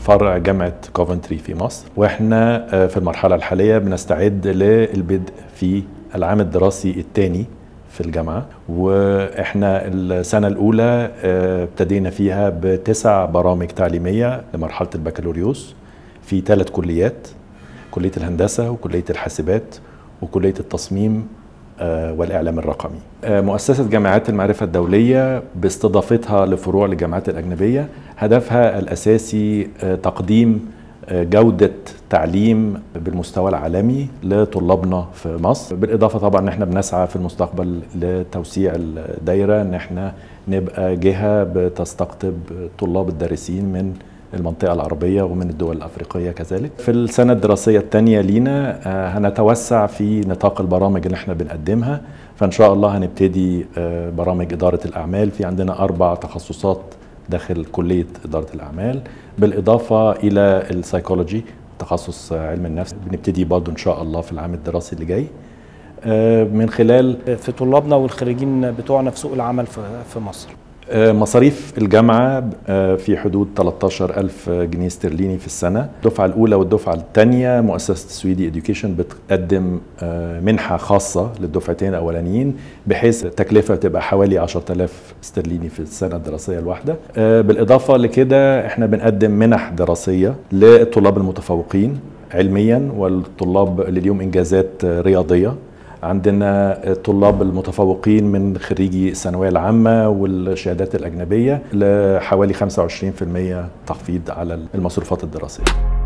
فرع جامعة كوفنتري في مصر واحنا في المرحلة الحالية بنستعد للبدء في العام الدراسي الثاني في الجامعة واحنا السنة الأولى ابتدينا فيها بتسع برامج تعليمية لمرحلة البكالوريوس في ثلاث كليات كلية الهندسة وكلية الحاسبات وكلية التصميم والإعلام الرقمي مؤسسة جامعات المعرفة الدولية باستضافتها لفروع للجامعات الأجنبية هدفها الأساسي تقديم جودة تعليم بالمستوى العالمي لطلابنا في مصر بالإضافة طبعا ان احنا بنسعى في المستقبل لتوسيع الدايرة ان احنا نبقى جهة بتستقطب طلاب الدارسين من المنطقة العربية ومن الدول الأفريقية كذلك في السنة الدراسية الثانية لينا هنتوسع في نطاق البرامج اللي احنا بنقدمها فإن شاء الله هنبتدي برامج إدارة الأعمال في عندنا أربع تخصصات داخل كلية إدارة الأعمال بالإضافة إلى السايكولوجي تخصص علم النفس بنبتدي برضه إن شاء الله في العام الدراسي اللي جاي من خلال في طلابنا والخريجين بتوعنا في سوق العمل في مصر مصاريف الجامعة في حدود 13 ألف جنيه استرليني في السنة الدفعة الأولى والدفعة الثانية مؤسسة السويدي إديوكيشن بتقدم منحة خاصة للدفعتين الأولانيين بحيث التكلفة تبقى حوالي 10,000 استرليني في السنة الدراسية الواحدة بالإضافة لكده احنا بنقدم منح دراسية للطلاب المتفوقين علميا والطلاب اللي ليهم إنجازات رياضية عندنا الطلاب المتفوقين من خريجي الثانويه العامه والشهادات الاجنبيه لحوالي 25% تخفيض على المصروفات الدراسيه.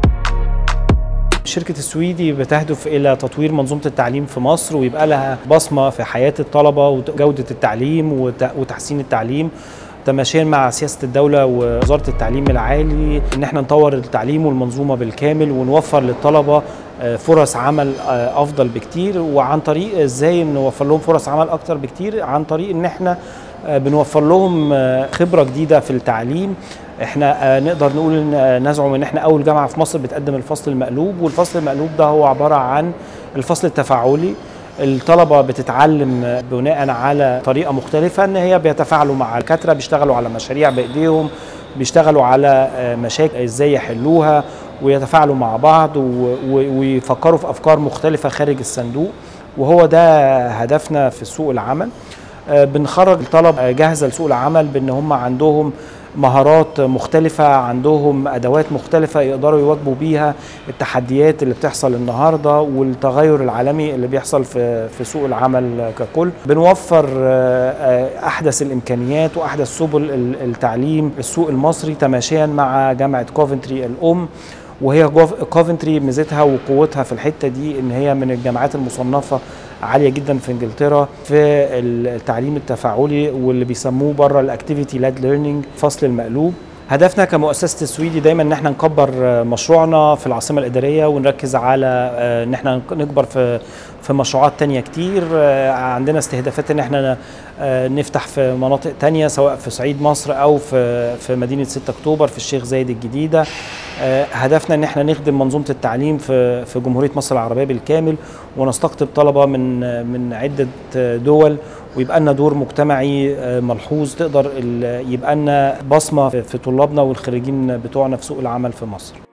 شركة السويدي بتهدف إلى تطوير منظومة التعليم في مصر ويبقى لها بصمة في حياة الطلبة وجودة التعليم وتحسين التعليم تماشيا مع سياسه الدوله ووزاره التعليم العالي ان احنا نطور التعليم والمنظومه بالكامل ونوفر للطلبه فرص عمل افضل بكتير وعن طريق ازاي نوفر لهم فرص عمل اكتر بكتير عن طريق ان احنا بنوفر لهم خبره جديده في التعليم احنا نقدر نقول ان نزعم ان احنا اول جامعه في مصر بتقدم الفصل المقلوب والفصل المقلوب ده هو عباره عن الفصل التفاعلي الطلبه بتتعلم بناء على طريقه مختلفه ان هي بيتفاعلوا مع الدكاتره بيشتغلوا على مشاريع بايديهم بيشتغلوا على مشاكل ازاي يحلوها ويتفاعلوا مع بعض ويفكروا في افكار مختلفه خارج الصندوق وهو ده هدفنا في سوق العمل بنخرج الطلب جاهزه لسوق العمل بان هم عندهم مهارات مختلفة عندهم أدوات مختلفة يقدروا يواجهوا بيها التحديات اللي بتحصل النهاردة والتغير العالمي اللي بيحصل في, في سوق العمل ككل بنوفر أحدث الإمكانيات وأحدث سبل التعليم السوق المصري تماشيا مع جامعة كوفنتري الأم وهي كوفنتري ميزتها وقوتها في الحته دي ان هي من الجامعات المصنفه عاليه جدا في انجلترا في التعليم التفاعلي واللي بيسموه بره الاكتيفيتي لاد ليرنينج فصل المقلوب هدفنا كمؤسسه السويدي دايما ان احنا نكبر مشروعنا في العاصمه الاداريه ونركز على ان احنا نكبر في في مشروعات تانية كتير عندنا استهدافات ان احنا نفتح في مناطق تانية سواء في صعيد مصر او في في مدينه 6 اكتوبر في الشيخ زايد الجديده هدفنا ان احنا نخدم منظومه التعليم في في جمهوريه مصر العربيه بالكامل ونستقطب طلبه من من عده دول ويبقى لنا دور مجتمعي ملحوظ تقدر يبقى لنا بصمه في طلابنا والخريجين بتوعنا في سوق العمل في مصر